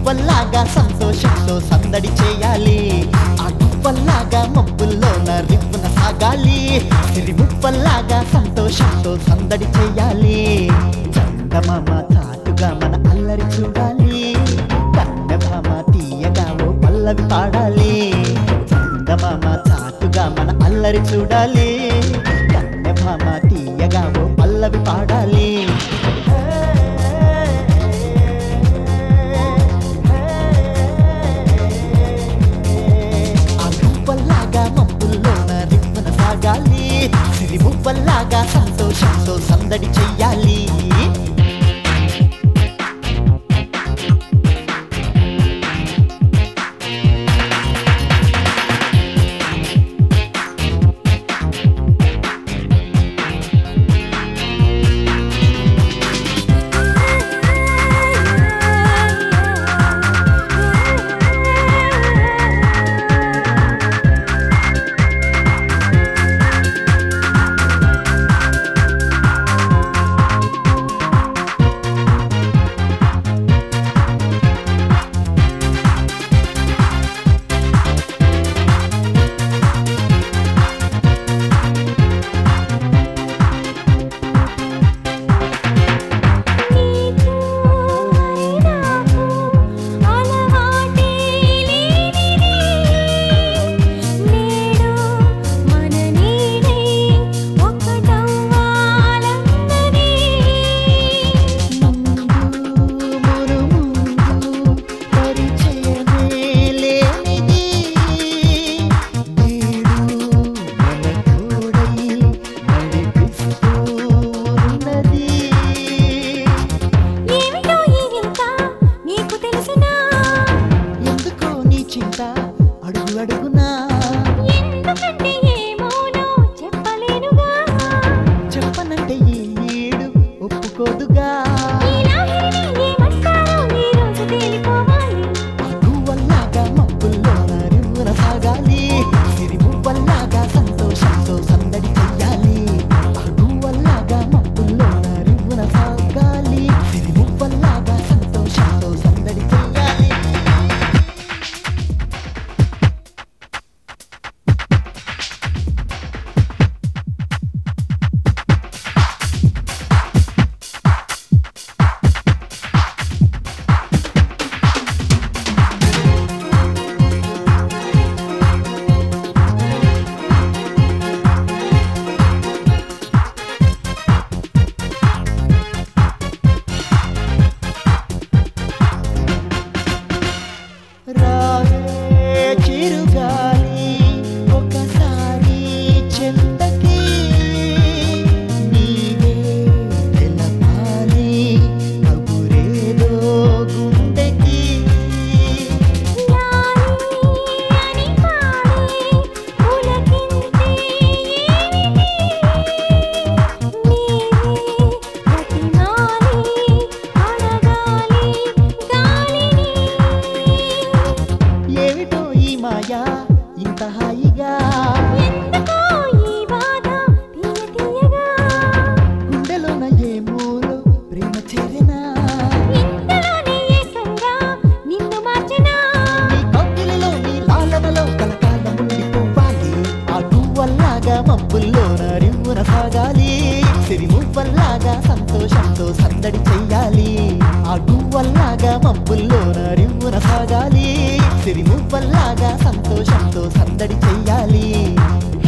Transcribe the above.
మువ్వల్లాగా సంతోషంతో సందడి చేయాలి ఆ గువ్వల్లాగా మబ్బుల్లోన రివ్వున సాగాలి సిరి మువ్వల్లాగా సంతోషంతో సందడి చేయాలి చందమామ చాటుగా మన అల్లరి చూడాలి కన్నెభామ తీయగా ఓ పల్లవి పాడాలి చందమామ చాటుగా మన అల్లరి చూడాలి కన్నెభామ తీయగా ఓ పల్లవి పాడాలి ఆ గువ్వల్లాగా మబ్బుల్లోన రివ్వున సాగాలి సిరి మువ్వల్లాగా సంతోషంతో సందడి చెయ్యాలి నీకు హరినాకు అలవాటే లేనిది నేడు మన నీడై ఒకటవ్వాలన్నది ముందు మురుముందు పరిచయమే లేనిది నేడు మన తోడై నడిపిస్తూ ఉన్నది ఏమిటో ఈ వింత నీకు తెలుసునా ఎందుకో నీ చింత అడుగు అడుగునా ఎందుకంటే ఏమోనో చెప్పలేనుగా చెప్పనంటే ఈ ఈడు ఒప్పుకోదుగా ఈ లాహిరిని ఏమంటారో ఈ రోజు తేలిపోవాలి అగువల్లాగా మబ్బుల్లోన రివ్వున సాగాలి సిరి మువ్వల్లాగా సంతోషంతో సందడి చెయ్యాలి అగువల్లాగా మబ్బుల్లోన రివ్వున సాగాలి సిరి మువ్వల్లాగా సంతోషంతో సందడి చెయ్యాలి రావే చిరుగాలి ఒకసారి చెంతకి నీవే తెలపాలి కబురేదో గుండెకి లాలి అని పాడి పులకింతే ఏమిటి నీవే ప్రతిమాలి అడగాలి గాలిని ఏమిటో ఈ మాయా ఇంత హాయిగా ఎందుకో ఈ బాధ తీయ తీయగా గుండెలోన ఏ మూలో ప్రేమ చేరినా ఇంతలోనే ఏకంగా నిన్ను మార్చనా నీ కౌగిలిలో నీ లాలనలో కలకాలం ఉండిపోవాలి ఆ గువ్వల్లాగా మబ్బుల్లోన రివ్వున సాగాలి సిరి మువ్వల్లాగా సంతోషంతో సందడి చెయ్యాలి ఆ గువ్వల్లాగా మబ్బుల్లోన రివ్వున సాగాలి సిరి మువ్వల్లాగా సంతోషంతో సందడి చెయ్యాలి